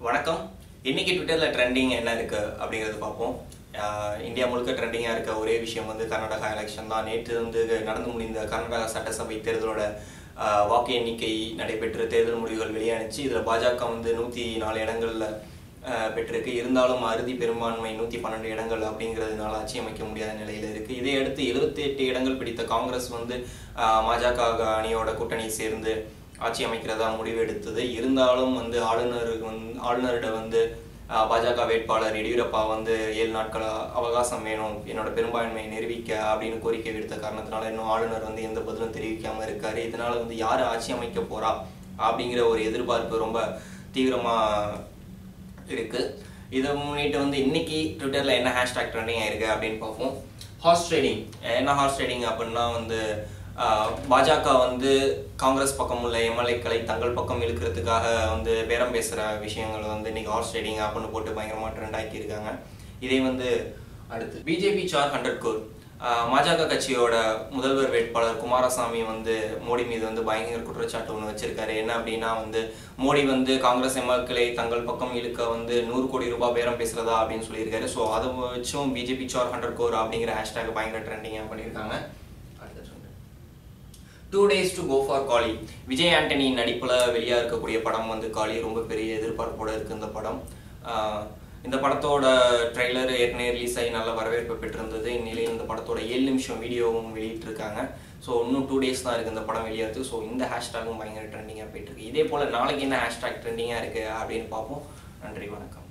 வணக்கம் இன்னைக்கு ட்விட்டரில் ட்ரெண்டிங் என்ன இருக்கு அப்படிங்கிறது பார்ப்போம் ஆஹ் இந்தியா முழுக்க ட்ரெண்டிங்காக இருக்க ஒரே விஷயம் வந்து கர்நாடகா எலெக்ஷன் தான் நேற்று வந்து நடந்து முடிந்த கர்நாடகா சட்டசபை தேர்தலோட ஆஹ் வாக்கு எண்ணிக்கை நடைபெற்று தேர்தல் முடிவுகள் வெளியானுச்சு இதில் பாஜக வந்து நூற்றி நாலு இடங்களில் பெற்றிருக்கு இருந்தாலும் அறுதி பெரும்பான்மை நூற்றி பன்னெண்டு இடங்கள் அப்படிங்கிறதுனால ஆட்சி அமைக்க முடியாத நிலையில் இருக்குது இதையடுத்து எழுபத்தி எட்டு இடங்கள் பிடித்த காங்கிரஸ் வந்து ஆஹ் மாஜக அணியோட கூட்டணி சேர்ந்து ஆட்சி அமைக்கிறதா முடிவு எடுத்தது இருந்தாலும் வந்து ஆளுநருக்கு வந்து ஆளுநரிடம் வந்து ஆஹ் பாஜக வேட்பாளர் எடியூரப்பா வந்து ஏழு நாட்கள் அவகாசம் வேணும் என்னோட பெரும்பான்மையை நிரூபிக்க அப்படின்னு கோரிக்கை விடுத்த காரணத்தினால இன்னும் ஆளுநர் வந்து எந்த பதிலும் தெரிவிக்காம இருக்காரு இதனால வந்து யார் ஆட்சி அமைக்க போறா அப்படிங்கிற ஒரு எதிர்பார்ப்பு ரொம்ப தீவிரமா இருக்கு இதை முன்னிட்டு வந்து இன்னைக்கு ட்விட்டர்ல என்ன ஹேஷ்டாக் ட்ரெண்டிங் ஆயிருக்கு அப்படின்னு பார்ப்போம் ஹார்ஸ் ட்ரேடிங் என்ன ஹார்ஸ் ட்ரேடிங் அப்படின்னா வந்து ஆஹ், பாஜக வந்து காங்கிரஸ் பக்கம் உள்ள எம்எல்ஏக்களை தங்கள் பக்கம் இழுக்கிறதுக்காக வந்து பேரம் பேசுகிற விஷயங்கள் வந்து இன்னைக்கு ஹார்ஸ் ட்ரேடிங் அப்படின்னு போட்டு பயங்கரமாக ட்ரெண்ட் ஆக்கியிருக்காங்க இதே வந்து அடுத்து பிஜேபி சார் ஹண்ட்ரட் கோர் பாஜக கட்சியோட முதல்வர் வேட்பாளர் குமாரசாமி வந்து மோடி மீது வந்து பயங்கர குற்றச்சாட்டு ஒன்று வச்சிருக்காரு என்ன அப்படின்னா வந்து மோடி வந்து காங்கிரஸ் எம்எல்களை தங்கள் பக்கம் இழுக்க வந்து நூறு கோடி ரூபாய் பேரம் பேசுறதா அப்படின்னு சொல்லியிருக்காரு ஸோ அதை வச்சும் பிஜேபி சார் ஹண்ட்ரட் கோர் அப்படிங்கிற ஹேஷ்டாக் பயங்கர ட்ரெண்டிங்காக பண்ணியிருக்காங்க அடுத்து சொல்றேன் two days to go for Kaali Vijay Antony நடிப்பில் வெளியாக இருக்கக்கூடிய படம் வந்து காளி ரொம்ப பெரிய எதிர்பார்ப்போட இருக்கு இந்த படம் ஆஹ் இந்த படத்தோட ட்ரெய்லர் ஏற்கனவே ரிலீஸ் ஆகி நல்ல வரவேற்பு பெற்றிருந்தது இந்நிலையில் இந்த படத்தோட ஏழு நிமிஷம் வீடியோவும் வெளியிட்டிருக்காங்க ஸோ இன்னும் டூ டேஸ் தான் இருக்குது இந்த படம் வெளியாகிறது ஸோ இந்த ஹேஷ்டாகும் பயங்கர ட்ரெண்டிங்காக போயிட்டு இருக்கு இதே போல் நாளைக்கு என்ன ஹேஷ்டாக் ட்ரெண்டிங்காக இருக்குது அப்படின்னு பார்ப்போம் நன்றி வணக்கம்